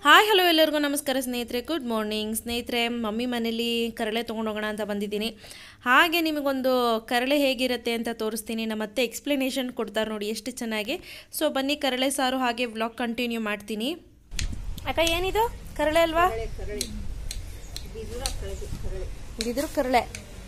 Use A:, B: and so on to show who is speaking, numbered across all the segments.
A: Hi hello ಎಲ್ಲರಿಗೂ ನಮಸ್ಕಾರ ಸ್ನೇಹಿತರೆ ಗುಡ್ ಮಾರ್ನಿಂಗ್ ಸ್ನೇಹಿತರೆ ಮಮ್ಮಿ ಮನೇಲಿ ಕರಳೆ ತೊಗೊಂಡೋಗೋಣ ಅಂತ ಬಂದಿದ್ದೀನಿ ಹಾಗೆ ನಿಮಗೊಂದು ಕರಳೆ ಹೇಗಿರುತ್ತೆ ಅಂತ ತೋರಿಸ್ತೀನಿ ನಮ್ಮ ಅತ್ತೆ ಎಕ್ಸ್ಪ್ಲನೇಷನ್ ಕೊಡ್ತಾರೆ ನೋಡಿ ಎಷ್ಟು ಚೆನ್ನಾಗಿ ಸೊ ಬನ್ನಿ ಕರಳೆ ಸಾರು ಹಾಗೆ ವ್ಲಾಗ್ ಕಂಟಿನ್ಯೂ ಮಾಡ್ತೀನಿ ಅಕ್ಕ ಏನಿದು ಕರಳೆ ಅಲ್ವಾ ಬಿದಿರು ಕರಳೆ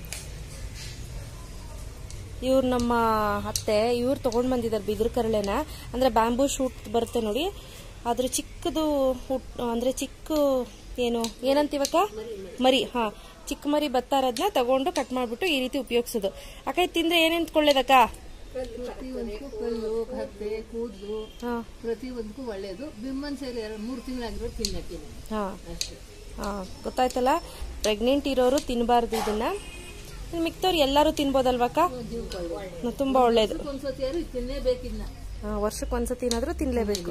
A: ಇವ್ರು ನಮ್ಮ ಅತ್ತೆ ಇವ್ರು ತೊಗೊಂಡು ಬಂದಿದ್ದಾರೆ ಬಿದಿರು ಕರಳೆನ ಅಂದರೆ ಬ್ಯಾಂಬೂ ಶೂಟ್ ಬರುತ್ತೆ ನೋಡಿ ಅದ್ರ ಚಿಕ್ಕದು ಹುಟ್ ಅಂದರೆ ಚಿಕ್ಕ ಏನು ಏನಂತೀವಕ್ಕ ಮರಿ ಹಾ ಚಿಕ್ಕ ಮರಿ ಭತ್ತ ಇರೋದನ್ನ ತಗೊಂಡು ಕಟ್ ಮಾಡಿಬಿಟ್ಟು ಈ ರೀತಿ ಉಪಯೋಗಿಸೋದು ಅಕ್ಕ ಇದು ತಿಂದ್ರೆ ಏನೇನು ಕೊಳ್ಳೇದಕ್ಕ
B: ಪ್ರತಿಯೊಂದಕ್ಕೂ ಕಲ್ಲು ಕತ್ತೆ ಕೂದಲು
A: ಹಾ
B: ಪ್ರತಿಯೊಂದಕ್ಕೂ ಒಳ್ಳೇದು ಬಿಮ್ಮನ್ ಸೇರಿ ಎರಡು ಮೂರು ತಿಂಗಳಾಗಿರೋ ತಿನ್ನಕ್ಕೆ
A: ಹಾ
B: ಅಷ್ಟೇ
A: ಹಾ ಗೊತ್ತಾಯ್ತಲ್ಲ ಪ್ರೆಗ್ನೆಂಟ್ ಇರೋರು ತಿನ್ನಬಾರ್ದು ಇದನ್ನ ಮಿಕ್ತವ್ರು ಎಲ್ಲರೂ ತಿನ್ಬೋದಲ್ವಕ್ಕ
B: ಜೀವಕ್ಕೆ
A: ತುಂಬಾ ಒಳ್ಳೇದು
B: ಒಂದ್ಸತಿ ಯಾರು ತಿನ್ನೇಬೇಕಿನ್ನ
A: ಹಾ, ವರ್ಷಕ್ಕೆ ಒಂದ್ಸತಿ ಏನಾದರೂ ತಿನ್ಲೇಬೇಕು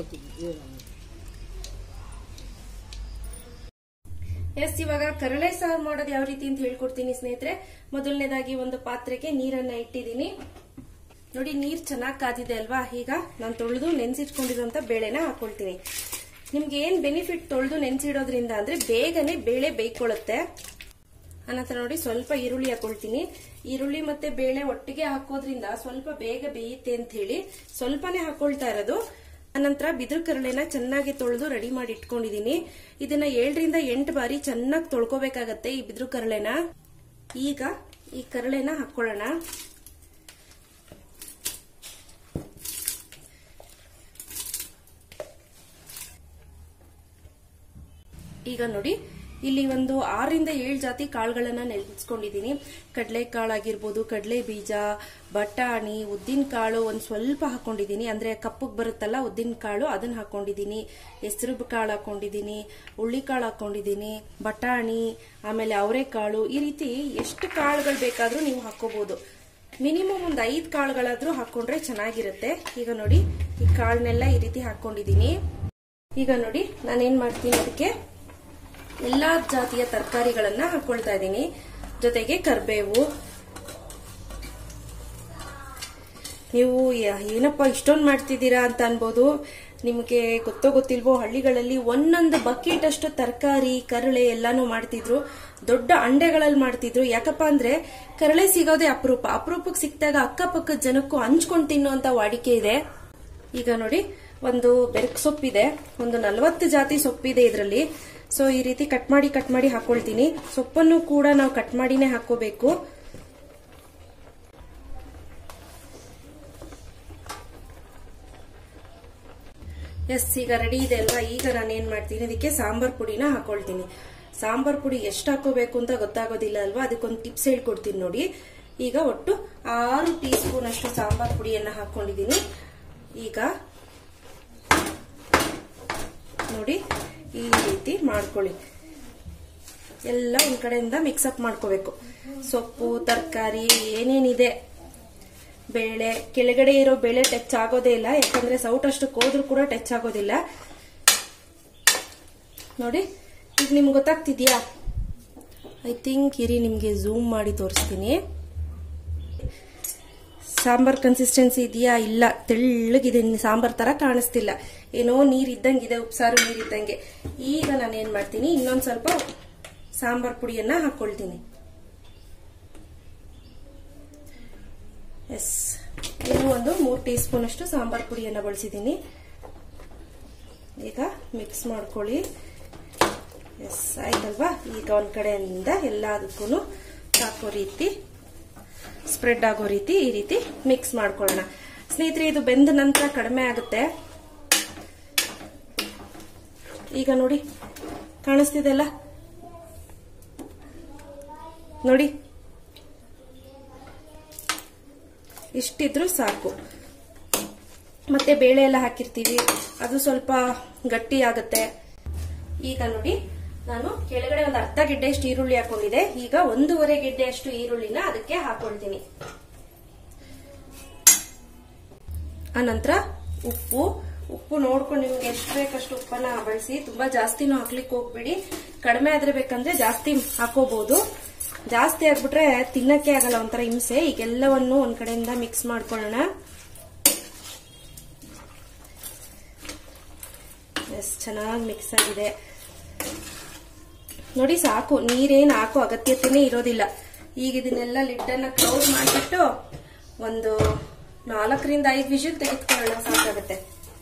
A: ಎಸ್ ಇವಾಗ ಕರಳೆ ಸಾರು ಮಾಡೋದು ಯಾವ ರೀತಿ ಅಂತ ಹೇಳ್ಕೊಡ್ತೀನಿ ಸ್ನೇಹಿತರೆ ಮೊದಲನೇದಾಗಿ ಒಂದು ಪಾತ್ರೆಗೆ ನೀರನ್ನ ಇಟ್ಟಿದ್ದೀನಿ ನೋಡಿ ನೀರ್ ಚೆನ್ನಾಗಿ ಕಾದಿದೆ ಅಲ್ವಾ ಈಗ ನಾನು ತೊಳೆದು ನೆನ್ಸಿಟ್ಕೊಂಡಿರೋಂಥ ಬೇಳೆನ ಹಾಕೊಳ್ತೀನಿ ನಿಮ್ಗೆ ಏನ್ ಬೆನಿಫಿಟ್ ತೊಳೆದು ನೆನ್ಸಿಡೋದ್ರಿಂದ ಅಂದ್ರೆ ಬೇಗನೆ ಬೇಳೆ ಬೇಯ್ಕೊಳ್ಳುತ್ತೆ ಅನಂತರ ನೋಡಿ ಸ್ವಲ್ಪ ಈರುಳ್ಳಿ ಹಾಕೊಳ್ತೀನಿ ಈರುಳ್ಳಿ ಮತ್ತೆ ಬೇಳೆ ಒಟ್ಟಿಗೆ ಹಾಕೋದ್ರಿಂದ ಸ್ವಲ್ಪ ಬೇಗ ಬೇಯುತ್ತೆ ಅಂತ ಹೇಳಿ ಸ್ವಲ್ಪನೇ ಹಾಕೊಳ್ತಾ ಇರೋದು ಅನಂತರ ಬಿದಿರು ಕರಳೆನ ಚೆನ್ನಾಗಿ ತೊಳೆದು ರೆಡಿ ಮಾಡಿ ಇಟ್ಕೊಂಡಿದೀನಿ ಇದನ್ನ ಏಳರಿಂದ ಎಂಟು ಬಾರಿ ಚೆನ್ನಾಗಿ ತೊಳ್ಕೊಬೇಕಾಗತ್ತೆ ಈ ಬಿದಿರು ಕರಳೆನ ಈಗ ಈ ಕರಳೆನ ಹಾಕೊಳ್ಳೋಣ ಈಗ ನೋಡಿ ಇಲ್ಲಿ ಒಂದು ಆರರಿಂದ ಏಳು ಜಾತಿ ಕಾಳುಗಳನ್ನ ನೆನೆಸ್ಕೊಂಡಿದ್ದೀನಿ ಕಡಲೆಕಾಳು ಆಗಿರ್ಬೋದು ಕಡಲೆ ಬೀಜ ಬಟಾಣಿ ಉದ್ದಿನ ಕಾಳು ಒಂದ್ ಸ್ವಲ್ಪ ಹಾಕೊಂಡಿದ್ದೀನಿ ಅಂದ್ರೆ ಕಪ್ಪಗ್ ಬರುತ್ತಲ್ಲ ಉದ್ದಿನ ಕಾಳು ಅದನ್ನ ಹಾಕೊಂಡಿದ್ದೀನಿ ಹೆಸರು ಕಾಳು ಹಾಕೊಂಡಿದ್ದೀನಿ ಕಾಳು ಹಾಕೊಂಡಿದ್ದೀನಿ ಬಟಾಣಿ ಆಮೇಲೆ ಅವರೆಕಾಳು ಈ ರೀತಿ ಎಷ್ಟು ಕಾಳುಗಳು ಬೇಕಾದ್ರೂ ನೀವು ಹಾಕೋಬಹುದು ಮಿನಿಮಮ್ ಒಂದು ಐದು ಕಾಳುಗಳಾದ್ರೂ ಹಾಕೊಂಡ್ರೆ ಚೆನ್ನಾಗಿರುತ್ತೆ ಈಗ ನೋಡಿ ಈ ಕಾಳನ್ನೆಲ್ಲ ಈ ರೀತಿ ಹಾಕೊಂಡಿದ್ದೀನಿ ಈಗ ನೋಡಿ ನಾನೇನ್ ಮಾಡ್ತೀನಿ ಅದಕ್ಕೆ ಎಲ್ಲಾ ಜಾತಿಯ ತರಕಾರಿಗಳನ್ನ ಹಾಕೊಳ್ತಾ ಇದ್ದೀನಿ ಜೊತೆಗೆ ಕರ್ಬೇವು ನೀವು ಯ- ಏನಪ್ಪ ಇಷ್ಟೊಂದು ಮಾಡ್ತಿದ್ದೀರಾ ಅಂತ ಅನ್ಬೋದು ನಿಮಗೆ ಗೊತ್ತೋ ಗೊತ್ತಿಲ್ವೋ ಹಳ್ಳಿಗಳಲ್ಲಿ ಒಂದೊಂದು ಬಕೆಟ್ ಅಷ್ಟು ತರಕಾರಿ ಕರಳೆ ಎಲ್ಲಾನು ಮಾಡ್ತಿದ್ರು ದೊಡ್ಡ ಅಂಡೆಗಳಲ್ಲಿ ಮಾಡ್ತಿದ್ರು ಯಾಕಪ್ಪ ಅಂದ್ರೆ ಕರಳೆ ಸಿಗೋದೇ ಅಪರೂಪ ಅಪರೂಪಕ್ಕೆ ಸಿಕ್ಕಿದಾಗ ಅಕ್ಕಪಕ್ಕದ ಜನಕ್ಕೂ ಹಂಚ್ಕೊಂಡು ತಿನ್ನುವಂತ ವಾಡಿಕೆ ಇದೆ ಈಗ ನೋಡಿ ಒಂದು ಬೆರಕ್ ಸೊಪ್ಪಿದೆ ಒಂದು ನಲವತ್ತು ಜಾತಿ ಸೊಪ್ಪಿದೆ ಇದರಲ್ಲಿ ಸೊ ಈ ರೀತಿ ಕಟ್ ಮಾಡಿ ಕಟ್ ಮಾಡಿ ಹಾಕೊಳ್ತೀನಿ ಸೊಪ್ಪನ್ನು ಕೂಡ ನಾವು ಕಟ್ ಮಾಡಿನೇ ಹಾಕೋಬೇಕು ಎಸ್ ಈಗ ರೆಡಿ ಇದೆ ಅಲ್ವಾ ಈಗ ನಾನು ಏನ್ ಮಾಡ್ತೀನಿ ಇದಕ್ಕೆ ಸಾಂಬಾರ್ ಪುಡಿನ ಹಾಕೊಳ್ತೀನಿ ಸಾಂಬಾರ್ ಪುಡಿ ಎಷ್ಟು ಹಾಕೋಬೇಕು ಅಂತ ಗೊತ್ತಾಗೋದಿಲ್ಲ ಅಲ್ವಾ ಅದಕ್ಕೊಂದು ಟಿಪ್ಸ್ ಹೇಳ್ಕೊಡ್ತೀನಿ ನೋಡಿ ಈಗ ಒಟ್ಟು ಆರು ಟೀ ಸ್ಪೂನ್ ಅಷ್ಟು ಸಾಂಬಾರ್ ಪುಡಿಯನ್ನ ಹಾಕೊಂಡಿದ್ದೀನಿ ಈಗ ನೋಡಿ ಈ ರೀತಿ ಮಾಡ್ಕೊಳ್ಳಿ ಎಲ್ಲ ಒಂದ್ ಕಡೆಯಿಂದ ಮಿಕ್ಸ್ ಅಪ್ ಮಾಡ್ಕೋಬೇಕು ಸೊಪ್ಪು ತರಕಾರಿ ಏನೇನಿದೆ ಬೇಳೆ ಕೆಳಗಡೆ ಇರೋ ಬೇಳೆ ಟಚ್ ಆಗೋದೇ ಇಲ್ಲ ಯಾಕಂದ್ರೆ ಸೌಟ್ ಅಷ್ಟು ಹೋದ್ರೂ ಕೂಡ ಟಚ್ ಆಗೋದಿಲ್ಲ ನೋಡಿ ಈಗ ನಿಮ್ಗೆ ಗೊತ್ತಾಗ್ತಿದ್ಯಾ ಐ ಥಿಂಕ್ ಇರಿ ನಿಮ್ಗೆ ಝೂಮ್ ಮಾಡಿ ತೋರಿಸ್ತೀನಿ ಸಾಂಬಾರ್ ಕನ್ಸಿಸ್ಟೆನ್ಸಿ ಇದೆಯಾ ಇಲ್ಲ ತೆಳ್ಳಗಿದೆ ಸಾಂಬಾರ್ ತರ ಕಾಣಿಸ್ತಿಲ್ಲ ಏನೋ ನೀರ್ ಇದ್ದಂಗಿದೆ ಉಪ್ಸಾರು ನೀರ್ ಇದ್ದಂಗೆ ಈಗ ನಾನು ಏನ್ ಮಾಡ್ತೀನಿ ಇನ್ನೊಂದ್ ಸ್ವಲ್ಪ ಸಾಂಬಾರ್ ಪುಡಿಯನ್ನ ಹಾಕೊಳ್ತೀನಿ ಎಸ್ ಇದು ಒಂದು ಮೂರು ಟೀ ಸ್ಪೂನ್ ಅಷ್ಟು ಸಾಂಬಾರ್ ಪುಡಿಯನ್ನ ಬಳಸಿದ್ದೀನಿ ಈಗ ಮಿಕ್ಸ್ ಮಾಡ್ಕೊಳ್ಳಿ ಎಸ್ ಆಯ್ತಲ್ವಾ ಈಗ ಒಂದ್ ಕಡೆಯಿಂದ ಎಲ್ಲದಕ್ಕೂ ಹಾಕೋ ರೀತಿ ಸ್ಪ್ರೆಡ್ ಆಗೋ ರೀತಿ ಈ ರೀತಿ ಮಿಕ್ಸ್ ಮಾಡ್ಕೊಳ್ಳೋಣ ಸ್ನೇಹಿತರೆ ಇದು ಬೆಂದ ನಂತರ ಕಡಿಮೆ ಆಗುತ್ತೆ ಈಗ ನೋಡಿ ಕಾಣಿಸ್ತಿದೆಲ್ಲ ನೋಡಿ ಇಷ್ಟಿದ್ರು ಸಾಕು ಮತ್ತೆ ಬೇಳೆ ಎಲ್ಲ ಹಾಕಿರ್ತೀವಿ ಅದು ಸ್ವಲ್ಪ ಗಟ್ಟಿ ಆಗುತ್ತೆ ಈಗ ನೋಡಿ ನಾನು ಕೆಳಗಡೆ ಒಂದು ಅರ್ಧ ಗೆಡ್ಡೆ ಅಷ್ಟು ಈರುಳ್ಳಿ ಹಾಕೊಂಡಿದೆ ಈಗ ಒಂದೂವರೆ ಗೆಡ್ಡೆ ಅಷ್ಟು ಈರುಳ್ಳಿನ ಅದಕ್ಕೆ ಹಾಕೊಳ್ತೀನಿ ಆನಂತರ ಉಪ್ಪು ಉಪ್ಪು ನೋಡ್ಕೊಂಡು ನಿಮ್ಗೆ ಎಷ್ಟು ಬೇಕಷ್ಟು ಉಪ್ಪನ್ನ ಬಳಸಿ ತುಂಬಾ ಜಾಸ್ತಿನೂ ಹಾಕ್ಲಿಕ್ಕೆ ಹೋಗ್ಬೇಡಿ ಕಡಿಮೆ ಆದ್ರೆ ಬೇಕಂದ್ರೆ ಜಾಸ್ತಿ ಹಾಕೋಬಹುದು ಜಾಸ್ತಿ ಆಗ್ಬಿಟ್ರೆ ತಿನ್ನಕ್ಕೆ ಆಗಲ್ಲ ಒಂಥರ ಹಿಂಸೆ ಈಗೆಲ್ಲವನ್ನು ಒಂದ್ ಕಡೆಯಿಂದ ಮಿಕ್ಸ್ ಮಾಡ್ಕೊಳ್ಳೋಣ ಎಸ್ ಚೆನ್ನಾಗಿ ಮಿಕ್ಸ್ ಆಗಿದೆ ನೋಡಿ ಸಾಕು ನೀರೇನು ಹಾಕೋ ಅಗತ್ಯತೆನೇ ಇರೋದಿಲ್ಲ ಈಗ ಇದನ್ನೆಲ್ಲ ಲಿಡ್ಡನ್ನ ಕ್ಲೋಸ್ ಮಾಡಿಬಿಟ್ಟು ಒಂದು ನಾಲ್ಕರಿಂದ ಐದು ವಿಷಲ್ ತೆಗೆದುಕೊಳ್ಳೋಣ ಸಾಕಾಗುತ್ತೆ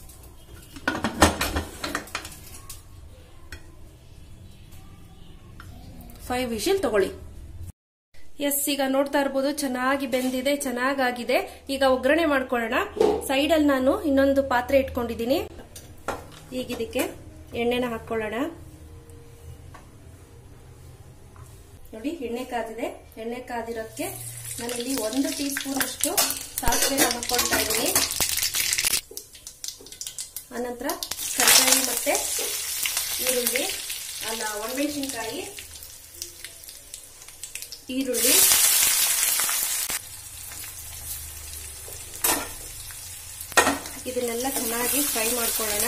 A: ಫೈವ್ ವಿಷಲ್ ತಗೊಳ್ಳಿ ಎಸ್ ಈಗ ನೋಡ್ತಾ ಇರ್ಬೋದು ಚೆನ್ನಾಗಿ ಬೆಂದಿದೆ ಚೆನ್ನಾಗಾಗಿದೆ ಈಗ ಒಗ್ಗರಣೆ ಮಾಡ್ಕೊಳ್ಳೋಣ ಸೈಡ್ ಅಲ್ಲಿ ನಾನು ಇನ್ನೊಂದು ಪಾತ್ರೆ ಇಟ್ಕೊಂಡಿದ್ದೀನಿ ಈಗ ಇದಕ್ಕೆ ಎಣ್ಣೆನ ಹಾಕೊಳ್ಳೋಣ ನೋಡಿ ಎಣ್ಣೆ ಕಾದಿದೆ ಎಣ್ಣೆ ಕಾದಿರೋಕ್ಕೆ ನಾನಿಲ್ಲಿ ಒಂದು ಟೀ ಸ್ಪೂನ್ ಅಷ್ಟು ಸಾಸಿವೆನ ಹಾಕೊಳ್ತಾ ಇದ್ದೀನಿ ಆನಂತರ ಕರ್ಬೇವು ಮತ್ತೆ ಈರುಳ್ಳಿ ಅಲ್ಲ ಒಣಮೆಣಸಿನ್ಕಾಯಿ ಈರುಳ್ಳಿ ಇದನ್ನೆಲ್ಲ ಚೆನ್ನಾಗಿ ಫ್ರೈ ಮಾಡ್ಕೊಳ್ಳೋಣ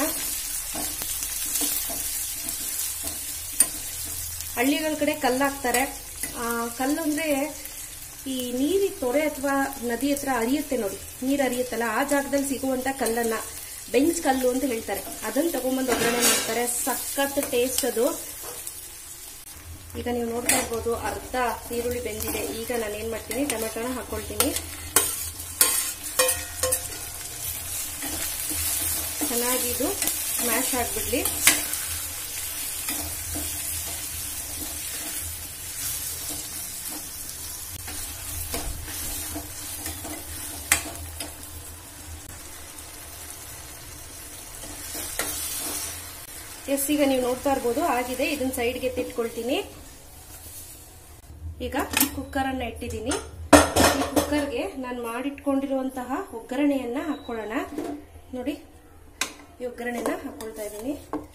A: ಹಳ್ಳಿಗಳ ಕಡೆ ಕಲ್ಲು ಹಾಕ್ತಾರೆ ಆ, ಕಲ್ಲು ಅಂದ್ರೆ ಈ ನೀರಿ ತೊರೆ ಅಥವಾ ನದಿ ಹತ್ರ ಹರಿಯುತ್ತೆ ನೋಡಿ ನೀರು ಹರಿಯುತ್ತಲ್ಲ ಆ ಜಾಗದಲ್ಲಿ ಸಿಗುವಂತ ಕಲ್ಲನ್ನ ಬೆಂಚ್ ಕಲ್ಲು ಅಂತ ಹೇಳ್ತಾರೆ ಅದನ್ನ ತಗೊಂಡ್ಬಂದು ಒಗ್ಗರಣೆ ಮಾಡ್ತಾರೆ ಸಖತ್ ಟೇಸ್ಟ್ ಅದು ಈಗ ನೀವು ನೋಡ್ತಾ ಇರ್ಬೋದು ಅರ್ಧ ಈರುಳ್ಳಿ ಬೆಂದಿದೆ ಈಗ ನಾನು ಏನ್ ಮಾಡ್ತೀನಿ ಟೊಮೆಟೊನ ಹಾಕೊಳ್ತೀನಿ ಚೆನ್ನಾಗಿ ಇದು ಸ್ಮ್ಯಾಶ್ ಆಗ್ಬಿಡ್ಲಿ ಎಸ್ ಈಗ ನೀವು ನೋಡ್ತಾ ಇರ್ಬೋದು ಆಗಿದೆ ಇದನ್ನ ಸೈಡ್ಗೆ ಎತ್ತಿಟ್ಕೊಳ್ತೀನಿ ಈಗ ಕುಕ್ಕರ್ ಅನ್ನ ಇಟ್ಟಿದ್ದೀನಿ ಈ ಕುಕ್ಕರ್ಗೆ ನಾನು ಮಾಡಿಟ್ಕೊಂಡಿರುವಂತಹ ಒಗ್ಗರಣೆಯನ್ನ ಹಾಕೊಳ್ಳೋಣ ನೋಡಿ ಈ ಒಗ್ಗರಣೆನ ಹಾಕೊಳ್ತಾ ಇದ್ದೀನಿ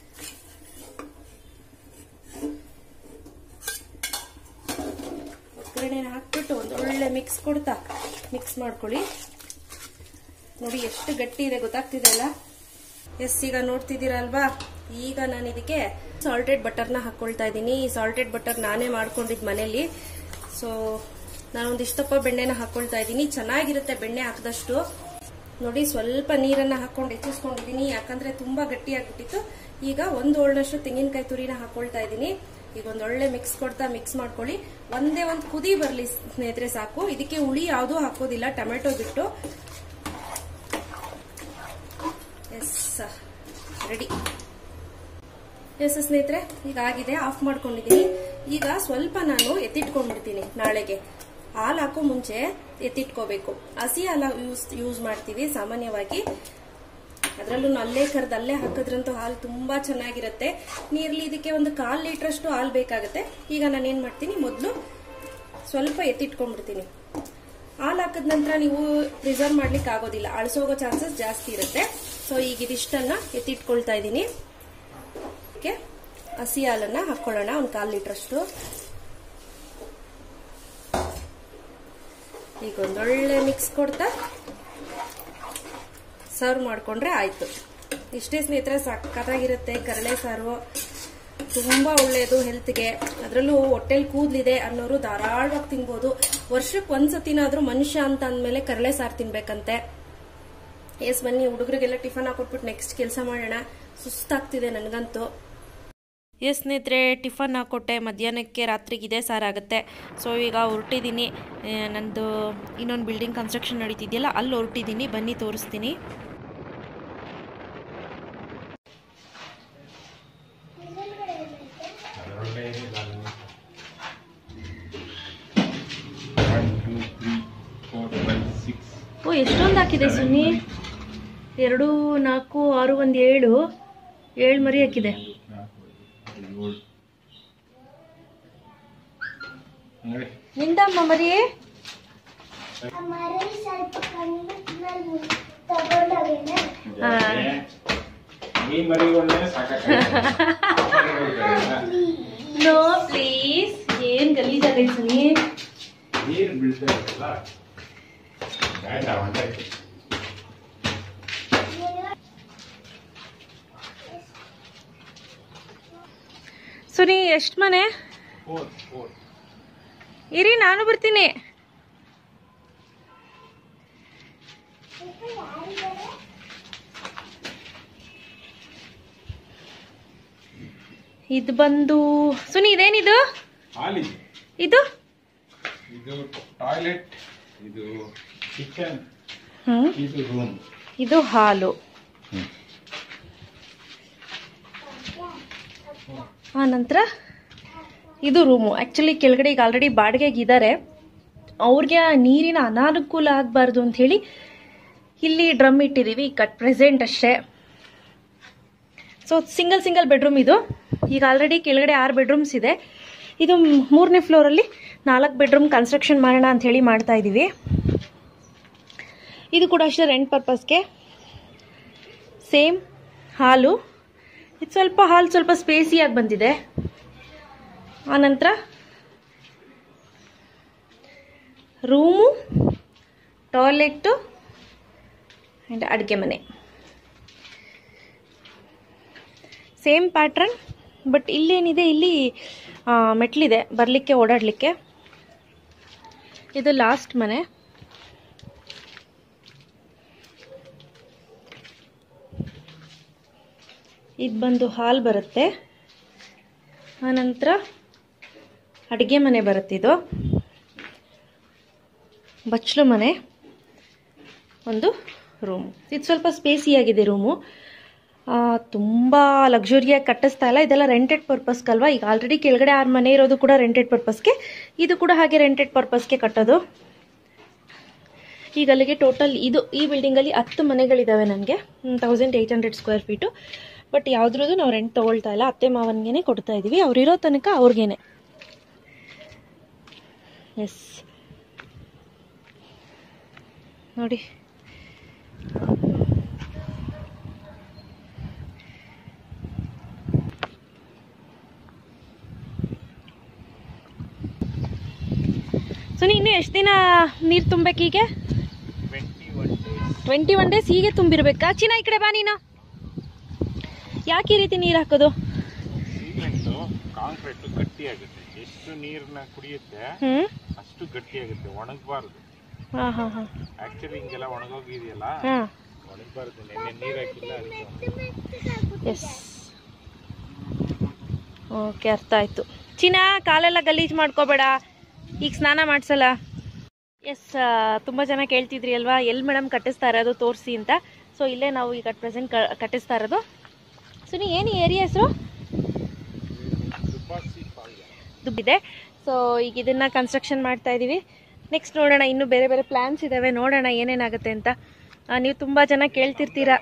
A: ಒಗ್ಗರಣೆನ ಹಾಕ್ಬಿಟ್ಟು ಒಂದು ಒಳ್ಳೆ ಮಿಕ್ಸ್ ಕೊಡ್ತಾ ಮಿಕ್ಸ್ ಮಾಡ್ಕೊಳ್ಳಿ ನೋಡಿ ಎಷ್ಟು ಗಟ್ಟಿ ಇದೆ ಗೊತ್ತಾಗ್ತಿದೆ ಅಲ್ಲ ಎಸ್ ಈಗ ನೋಡ್ತಿದ್ದೀರಾ ಅಲ್ವಾ ಈಗ ನಾನು ಇದಕ್ಕೆ ಸಾಲ್ಟೆಡ್ ಬಟರ್ನ ಹಾಕೊಳ್ತಾ ಇದ್ದೀನಿ ಈ ಸಾಲ್ಟೆಡ್ ಬಟರ್ ನಾನೇ ಮಾಡ್ಕೊಂಡಿದ್ ಮನೇಲಿ ಸೊ ನಾನೊಂದಿಷ್ಟಪ್ಪ ಬೆಣ್ಣೆನ ಹಾಕೊಳ್ತಾ ಇದ್ದೀನಿ ಚೆನ್ನಾಗಿರುತ್ತೆ ಬೆಣ್ಣೆ ಹಾಕಿದಷ್ಟು ನೋಡಿ ಸ್ವಲ್ಪ ನೀರನ್ನ ಹಾಕೊಂಡು ಹೆಚ್ಚಿಸ್ಕೊಂಡಿದ್ದೀನಿ ಯಾಕಂದ್ರೆ ತುಂಬಾ ಗಟ್ಟಿಯಾಗ್ಬಿಟ್ಟಿತ್ತು ಈಗ ಒಂದು ಒಳ್ಳೆಷ್ಟು ತೆಂಗಿನಕಾಯಿ ತುರಿನ ಹಾಕೊಳ್ತಾ ಇದ್ದೀನಿ ಈಗ ಒಂದೊಳ್ಳೆ ಮಿಕ್ಸ್ ಕೊಡ್ತಾ ಮಿಕ್ಸ್ ಮಾಡ್ಕೊಳ್ಳಿ ಒಂದೇ ಒಂದು ಕುದಿ ಬರ್ಲಿ ಸ್ನೇಹಿತರೆ ಸಾಕು ಇದಕ್ಕೆ ಹುಳಿ ಯಾವುದೂ ಹಾಕೋದಿಲ್ಲ ಟೊಮೆಟೊ ಬಿಟ್ಟು ಎಸ್ ರೆಡಿ ಎಸ್ ಸ್ನೇಹಿತರೆ ಈಗ ಆಗಿದೆ ಆಫ್ ಮಾಡ್ಕೊಂಡಿದ್ದೀನಿ ಈಗ ಸ್ವಲ್ಪ ನಾನು ಎತ್ತಿಟ್ಕೊಂಡ್ಬಿಡ್ತೀನಿ ನಾಳೆಗೆ ಹಾಲು ಹಾಕೋ ಮುಂಚೆ ಎತ್ತಿಟ್ಕೋಬೇಕು ಹಸಿ ಹಾಲು ಯೂಸ್ ಯೂಸ್ ಮಾಡ್ತೀವಿ ಸಾಮಾನ್ಯವಾಗಿ ಅದರಲ್ಲೂ ಅಲ್ಲೇ ಕರೆದು ಅಲ್ಲೇ ಹಾಕಿದ್ರಂತೂ ಹಾಲು ತುಂಬಾ ಚೆನ್ನಾಗಿರುತ್ತೆ ನೀರ್ಲಿ ಇದಕ್ಕೆ ಒಂದು ಕಾಲ್ ಲೀಟರ್ ಅಷ್ಟು ಹಾಲು ಬೇಕಾಗುತ್ತೆ ಈಗ ನಾನು ಏನ್ ಮಾಡ್ತೀನಿ ಮೊದಲು ಸ್ವಲ್ಪ ಎತ್ತಿಟ್ಕೊಂಡ್ಬಿಡ್ತೀನಿ ಹಾಲು ಹಾಕಿದ ನಂತರ ನೀವು ಪ್ರಿಸರ್ವ್ ಮಾಡ್ಲಿಕ್ಕೆ ಆಗೋದಿಲ್ಲ ಅಳಿಸೋಗೋ ಚಾನ್ಸಸ್ ಜಾಸ್ತಿ ಇರುತ್ತೆ ಸೊ ಈಗ ಇದಿಷ್ಟನ್ನ ಎತ್ತಿಟ್ಕೊಳ್ತಾ ಇದ್ದೀನಿ ಇದಕ್ಕೆ ಹಸಿ ಹಾಲನ್ನ ಹಾಕೊಳ್ಳೋಣ ಒಂದು ಕಾಲ್ ಲೀಟರ್ ಅಷ್ಟು ಈಗ ಒಂದೊಳ್ಳೆ ಮಿಕ್ಸ್ ಕೊಡ್ತಾ ಸರ್ವ್ ಮಾಡ್ಕೊಂಡ್ರೆ ಆಯ್ತು ಇಷ್ಟೇ ಸ್ನೇಹಿತರೆ ಸಕ್ಕತ್ತಾಗಿರುತ್ತೆ ಕರಳೆ ಸಾರು ತುಂಬಾ ಒಳ್ಳೆಯದು ಹೆಲ್ತ್ಗೆ ಅದರಲ್ಲೂ ಹೊಟ್ಟೆಲ್ ಕೂದ್ಲಿದೆ ಅನ್ನೋರು ಧಾರಾಳವಾಗಿ ತಿನ್ಬೋದು ವರ್ಷಕ್ಕೆ ಒಂದ್ಸತಿನಾದ್ರೂ ಮನುಷ್ಯ ಅಂತ ಅಂದ್ಮೇಲೆ ಕರಳೆ ಸಾರು ತಿನ್ಬೇಕಂತೆ ಎಸ್ ಬನ್ನಿ ಹುಡುಗರಿಗೆಲ್ಲ ಟಿಫನ್ ಹಾಕೊಟ್ಬಿಟ್ಟು ನೆಕ್ಸ್ಟ್ ಕೆಲಸ ಮಾಡೋಣ ಸುಸ್ತಾಗ್ತಿದೆ ನನಗಂತೂ ಎಸ್ ಸ್ನೇಹಿತರೆ ಟಿಫನ್ ಹಾಕ್ಕೊಟ್ಟೆ ಮಧ್ಯಾಹ್ನಕ್ಕೆ ರಾತ್ರಿಗೆ ಇದೇ ಸಾರಾಗುತ್ತೆ ಸೊ ಈಗ ಹೊರಟಿದ್ದೀನಿ ನಂದು ಇನ್ನೊಂದು ಬಿಲ್ಡಿಂಗ್ ಕನ್ಸ್ಟ್ರಕ್ಷನ್ ನಡೀತಿದೆಯಲ್ಲ ಅಲ್ಲಿ ಹೊರಟಿದ್ದೀನಿ ಬನ್ನಿ ತೋರಿಸ್ತೀನಿ
C: ಅದರೊಳಗೆ ಏನಿಲ್ಲ ಅಲ್ಲಿ. One, two, three, four, five, six.
A: ಓ ಎಷ್ಟೊಂದು ಹಾಕಿದೆ ಸುನಿ ಎರಡು ನಾಲ್ಕು ಆರು ಒಂದು ಏಳು ಏಳು ಮರಿ ಹಾಕಿದೆ
C: ನಾಲ್ಕು, ಐದು, ಏಳು. ನೋಡಿ,
A: ನಿಂದಮ್ಮ ಮರಿ
D: ಮರಳಿ ಸ್ವಲ್ಪ ಕಣ್ಣು ತಗೊಂಡೋಗೇನೆ
C: ಜಾಸ್ತಿ. ಈ ಮರಿಗಳನ್ನೇ ಸಾಕಾಗ್ತದೆ.
A: ನೋ ಪ್ಲೀಸ್ ಏನ್ ಗಲೀಜಾಗೈತೆ ಸುನಿ
C: ನೀರು ಬೀಳ್ತಾ ಇರುತ್ತಲ್ಲ ಬೇಡ ಒಂದೇ
A: ಸುನಿ ಎಷ್ಟು ಮನೆ
C: ಫೋರ್ ಫೋರ್
A: ಇರಿ ನಾನು ಬರ್ತೀನಿ ಇದು ಬಂದು ಸುನಿ ಇದೇನಿದು
C: ಹಾಲಿದೆ
A: ಇದು
C: ಇದು ಟಾಯ್ಲೆಟ್ ಇದು ಕಿಚನ್
A: ಹ್ಮ್
C: ಇದು ರೂಮ್
A: ಇದು ಹಾಲು ಆ ನಂತರ ಇದು ರೂಮು ಆ್ಯಕ್ಚುಲಿ ಕೆಳಗಡೆ ಈಗ ಆಲ್ರೆಡಿ ಬಾಡಿಗೆಗೆ ಇದ್ದಾರೆ ಅವ್ರಿಗೆ ಆ ನೀರಿನ ಅನಾನುಕೂಲ ಆಗಬಾರ್ದು ಅಂಥೇಳಿ ಇಲ್ಲಿ ಡ್ರಮ್ ಇಟ್ಟಿದ್ದೀವಿ ಕಟ್ ಪ್ರೆಸೆಂಟ್ ಅಷ್ಟೇ ಸೊ ಸಿಂಗಲ್ ಸಿಂಗಲ್ ಬೆಡ್ರೂಮ್ ಇದು ಈಗ ಆಲ್ರೆಡಿ ಕೆಳಗಡೆ ಆರು ಬೆಡ್ರೂಮ್ಸ್ ಇದೆ ಇದು ಮೂರನೇ ಫ್ಲೋರಲ್ಲಿ ನಾಲ್ಕು ಬೆಡ್ರೂಮ್ ಕನ್ಸ್ಟ್ರಕ್ಷನ್ ಮಾಡೋಣ ಅಂಥೇಳಿ ಮಾಡ್ತಾ ಇದ್ದೀವಿ ಇದು ಕೂಡ ಅಷ್ಟೇ ರೆಂಟ್ ಪರ್ಪಸ್ಗೆ ಸೇಮ್ ಹಾಲು ಇದು ಸ್ವಲ್ಪ ಹಾಲು ಸ್ವಲ್ಪ ಸ್ಪೇಸಿಯಾಗಿ ಬಂದಿದೆ ಆನಂತರ ರೂಮು ಟಾಯ್ಲೆಟ್ಟು ಆ್ಯಂಡ್ ಅಡುಗೆ ಮನೆ ಸೇಮ್ ಪ್ಯಾಟ್ರನ್ ಬಟ್ ಇಲ್ಲೇನಿದೆ ಇಲ್ಲಿ ಆ, ಮೆಟ್ಲಿದೆ ಬರಲಿಕ್ಕೆ ಓಡಾಡಲಿಕ್ಕೆ ಇದು ಲಾಸ್ಟ್ ಮನೆ ಇದು ಬಂದು ಹಾಲ್ ಬರುತ್ತೆ ಆನಂತರ ಅಡುಗೆ ಮನೆ ಬರುತ್ತಿದು ಬಚ್ಚಲು ಮನೆ ಒಂದು ರೂಮು ಇದು ಸ್ವಲ್ಪ ಸ್ಪೇಸಿಯಾಗಿದೆ ರೂಮು ತುಂಬ ಲಕ್ಸುರಿಯಾಗಿ ಕಟ್ಟಿಸ್ತಾ ಇಲ್ಲ ಇದೆಲ್ಲ ರೆಂಟೆಡ್ ಪರ್ಪಸ್ಗಲ್ವಾ ಈಗ ಆಲ್ರೆಡಿ ಕೆಳಗಡೆ ಆರು ಮನೆ ಇರೋದು ಕೂಡ ರೆಂಟೆಡ್ ಪರ್ಪಸ್ಗೆ ಇದು ಕೂಡ ಹಾಗೆ ರೆಂಟೆಡ್ ಪರ್ಪಸ್ಗೆ ಕಟ್ಟೋದು ಈಗ ಅಲ್ಲಿಗೆ ಟೋಟಲ್ ಇದು ಈ ಬಿಲ್ಡಿಂಗಲ್ಲಿ ಹತ್ತು ಮನೆಗಳಿದ್ದಾವೆ ನನಗೆ thousand eight hundred square feet but ಯಾವುದ್ರದ್ದು ನಾವು ರೆಂಟ್ ತೊಗೊಳ್ತಾ ಇಲ್ಲ ಅತ್ತೆ ಮಾವನಿಗೆ ಕೊಡ್ತಾ ಇದ್ದೀವಿ ಅವ್ರಿರೋ ತನಕ ಅವ್ರಿಗೇನೆ ಎಸ್ ನೋಡಿ ಸುನಿ ಇನ್ನು ಎಷ್ಟು ದಿನ ನೀರು ತುಂಬಬೇಕೀಗೆ
C: twenty one days
A: twenty one days ಹೀಗೆ ತುಂಬಿರ್ಬೇಕಾ ಚಿನ್ನ ಈ ಕಡೆ ಬಾ ನೀನು ಯಾಕೆ ಈ ರೀತಿ ನೀರು ಹಾಕೋದು
C: ಸಿಮೆಂಟು ಕಾಂಕ್ರೀಟ್ ಗಟ್ಟಿಯಾಗುತ್ತೆ ಎಷ್ಟು ನೀರನ್ನ ಕುಡಿಯುತ್ತೆ
A: ಹ್ಞೂ
C: ಅಷ್ಟು ಗಟ್ಟಿಯಾಗುತ್ತೆ ಒಣಗಬಾರ್ದು
A: ಹಾಂ ಹಾಂ ಹಾಂ
C: ಆಕ್ಚುಲಿ ಹಿಂಗೆಲ್ಲ ಒಣಗೋಗಿದೆಯಲ್ಲ
A: ಹಾಂ
C: ಒಣಗಬಾರ್ದು ನೆನ್ನೆ ನೀರು ಹಾಕಿಲ್ಲ ಅದಕ್ಕೆ
A: ಎಸ್ ಓಕೆ ಅರ್ಥ ಆಯ್ತು ಚಿನ್ನ ಕಾಲೆಲ್ಲ ಗಲೀಜು ಮಾಡ್ಕೋಬೇಡ ಈಗ ಸ್ನಾನ ಮಾಡಿಸಲ್ಲ ಎಸ್ ತುಂಬ ಜನ ಕೇಳ್ತಿದ್ರಿ ಅಲ್ವಾ ಎಲ್ಲಿ ಮೇಡಮ್ ಕಟ್ಟಿಸ್ತಾ ಇರೋದು ತೋರಿಸಿ ಅಂತ ಸೊ ಇಲ್ಲೇ ನಾವು ಈಗ ಪ್ರೆಸೆಂಟ್ ಕಟ್ಟಿಸ್ತಾ ಇರೋದು ಸೊ ನೀ ಏನು ಏರಿಯಾ ಹೆಸರು
C: ದುಪಾಸಿ ಫಾಲ್ಸ್
A: ದುಬ್ಬಿದೆ ಸೊ ಈಗ ಇದನ್ನ ಕನ್ಸ್ಟ್ರಕ್ಷನ್ ಮಾಡ್ತಾ ಇದ್ದೀವಿ ನೆಕ್ಸ್ಟ್ ನೋಡೋಣ ಇನ್ನೂ ಬೇರೆ ಬೇರೆ ಪ್ಲ್ಯಾನ್ಸ್ ಇದ್ದಾವೆ ನೋಡೋಣ ಏನೇನಾಗುತ್ತೆ ಅಂತ ಆ, ನೀವು ತುಂಬ ಜನ ಕೇಳ್ತಿರ್ತೀರಾ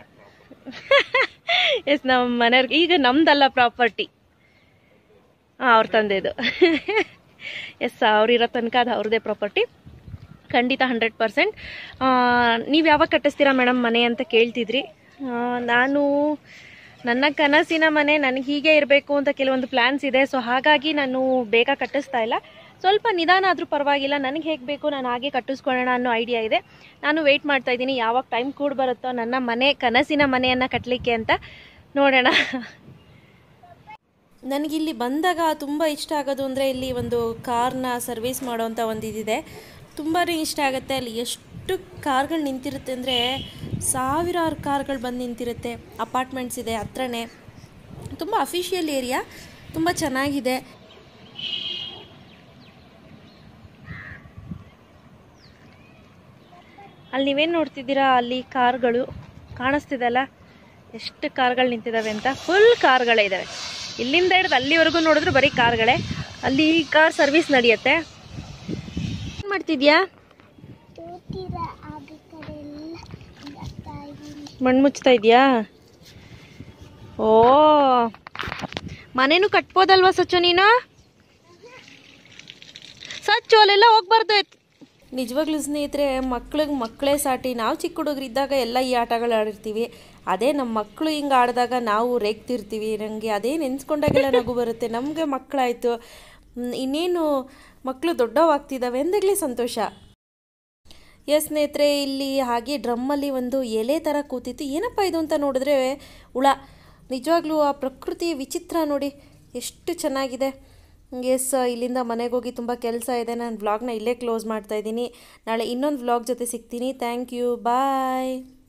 A: ಎಸ್ ನಮ್ಮ ಮನೆಯವ್ರಿಗೆ ಈಗ ನಮ್ದಲ್ಲ ಪ್ರಾಪರ್ಟಿ ಹಾಂ ಅವ್ರ ತಂದೆದು ಎಸ್ ಅವ್ರಿರೋ ತನಕ ಅದು ಅವ್ರದ್ದೇ ಪ್ರಾಪರ್ಟಿ ಖಂಡಿತ ಹಂಡ್ರೆಡ್ ಪರ್ಸೆಂಟ್ ನೀವು ಯಾವಾಗ ಕಟ್ಟಿಸ್ತೀರಾ ಮೇಡಮ್ ಮನೆ ಅಂತ ಕೇಳ್ತಿದ್ರಿ ಆ, ನಾನು ನನ್ನ ಕನಸಿನ ಮನೆ ನನಗೆ ಹೀಗೆ ಇರಬೇಕು ಅಂತ ಕೆಲವೊಂದು ಪ್ಲ್ಯಾನ್ಸ್ ಇದೆ ಸೊ ಹಾಗಾಗಿ ನಾನು ಬೇಗ ಕಟ್ಟಿಸ್ತಾ ಇಲ್ಲ ಸ್ವಲ್ಪ ನಿಧಾನ ಆದರೂ ಪರವಾಗಿಲ್ಲ ನನಗೆ ಹೇಗೆ ಬೇಕು ನಾನು ಹಾಗೆ ಕಟ್ಟಿಸ್ಕೊಳ್ಳೋಣ ಅನ್ನೋ ಐಡಿಯಾ ಇದೆ ನಾನು ವೆಯ್ಟ್ ಮಾಡ್ತಾ ಇದ್ದೀನಿ ಯಾವಾಗ ಟೈಮ್ ಕೂಡ ಬರುತ್ತೋ ನನ್ನ ಮನೆ ಕನಸಿನ ಮನೆಯನ್ನು ಕಟ್ಟಲಿಕ್ಕೆ ಅಂತ ನೋಡೋಣ ನನಗಿಲ್ಲಿ ಬಂದಾಗ ತುಂಬ ಇಷ್ಟ ಆಗೋದು ಅಂದರೆ ಇಲ್ಲಿ ಒಂದು ಕಾರ್ನ ಸರ್ವಿಸ್ ಮಾಡೋವಂಥ ಒಂದು ಇದಿದೆ ತುಂಬಾ ಇಷ್ಟ ಆಗುತ್ತೆ ಅಲ್ಲಿ ಎಷ್ಟು ಕಾರ್ಗಳು ನಿಂತಿರುತ್ತೆ ಅಂದರೆ ಸಾವಿರಾರು ಕಾರ್ಗಳು ಬಂದು ನಿಂತಿರುತ್ತೆ ಅಪಾರ್ಟ್ಮೆಂಟ್ಸ್ ಇದೆ ಹತ್ರನೇ ತುಂಬ ಅಫಿಷಿಯಲ್ ಏರಿಯಾ ತುಂಬ ಚೆನ್ನಾಗಿದೆ ಅಲ್ಲಿ ನೀವೇನು ನೋಡ್ತಿದ್ದೀರಾ ಅಲ್ಲಿ ಕಾರ್ಗಳು ಕಾಣಿಸ್ತಿದೆಲ್ಲ ಎಷ್ಟು ಕಾರ್ಗಳು ನಿಂತಿದ್ದಾವೆ ಅಂತ ಫುಲ್ ಕಾರ್ಗಳೇ ಇದ್ದಾವೆ ಇಲ್ಲಿಂದ ಹಿಡಿದು ಅಲ್ಲಿವರೆಗೂ ನೋಡಿದ್ರು ಬರೀ ಕಾರ್ಗಳೇ ಅಲ್ಲಿ ಕಾರ್ ಸರ್ವಿಸ್ ನಡೆಯುತ್ತೆ ಏನು ಮಾಡ್ತಿದ್ಯಾ
D: ತೂತಿರ ಆಗ ಕಡೆ ಎಲ್ಲ ಬರ್ತಾ ಇದ್ದೀನಿ
A: ಮಣ್ಣು ಮುಚ್ತಾ ಇದೆಯಾ ಓ ಮನೇನು ಕಟ್ಬೋದಲ್ವಾ ಸಚ್ಚು ನೀನು ಸಚ್ಚು ಅಲ್ಲೆಲ್ಲ ಹೋಗ್ಬಾರ್ದು ನಿಜವಾಗ್ಲೂ ಸ್ನೇಹಿತರೆ ಮಕ್ಳಿಗೆ ಮಕ್ಕಳೇ ಸಾಟಿ ನಾವು ಚಿಕ್ಕ ಹುಡುಗರಿದ್ದಾಗ ಎಲ್ಲ ಈ ಆಟಗಳು ಆಡಿರ್ತೀವಿ ಅದೇ ನಮ್ಮ ಮಕ್ಕಳು ಹಿಂಗೆ ಆಡಿದಾಗ ನಾವು ರೇಗ್ತಿರ್ತೀವಿ ನನಗೆ ಅದೇ ನೆನೆಸ್ಕೊಂಡಾಗೆಲ್ಲ ನಗು ಬರುತ್ತೆ ನಮಗೆ ಮಕ್ಕಳಾಯಿತು ಇನ್ನೇನು ಮಕ್ಕಳು ದೊಡ್ಡವಾಗ್ತಿದ್ದಾವೆ ಎಂದಾಗಲೇ ಸಂತೋಷ ಎಸ್ ಸ್ನೇಹಿತರೆ ಇಲ್ಲಿ ಹಾಗೆ ಡ್ರಮ್ಮಲ್ಲಿ ಒಂದು ಎಲೆ ಥರ ಕೂತಿತ್ತು ಏನಪ್ಪ ಇದು ಅಂತ ನೋಡಿದ್ರೆ ಹುಳ ನಿಜವಾಗ್ಲೂ ಆ ಪ್ರಕೃತಿ ವಿಚಿತ್ರ ನೋಡಿ ಎಷ್ಟು ಚೆನ್ನಾಗಿದೆ ಎಸ್ ಇಲ್ಲಿಂದ ಮನೆಗೆ ಹೋಗಿ ತುಂಬ ಕೆಲಸ ಇದೆ ನಾನು ವ್ಲಾಗ್ನ ಇಲ್ಲೇ ಕ್ಲೋಸ್ ಮಾಡ್ತಾ ಇದ್ದೀನಿ ನಾಳೆ ಇನ್ನೊಂದು ವ್ಲಾಗ್ ಜೊತೆ ಸಿಗ್ತೀನಿ ಥ್ಯಾಂಕ್ ಯು ಬಾಯ್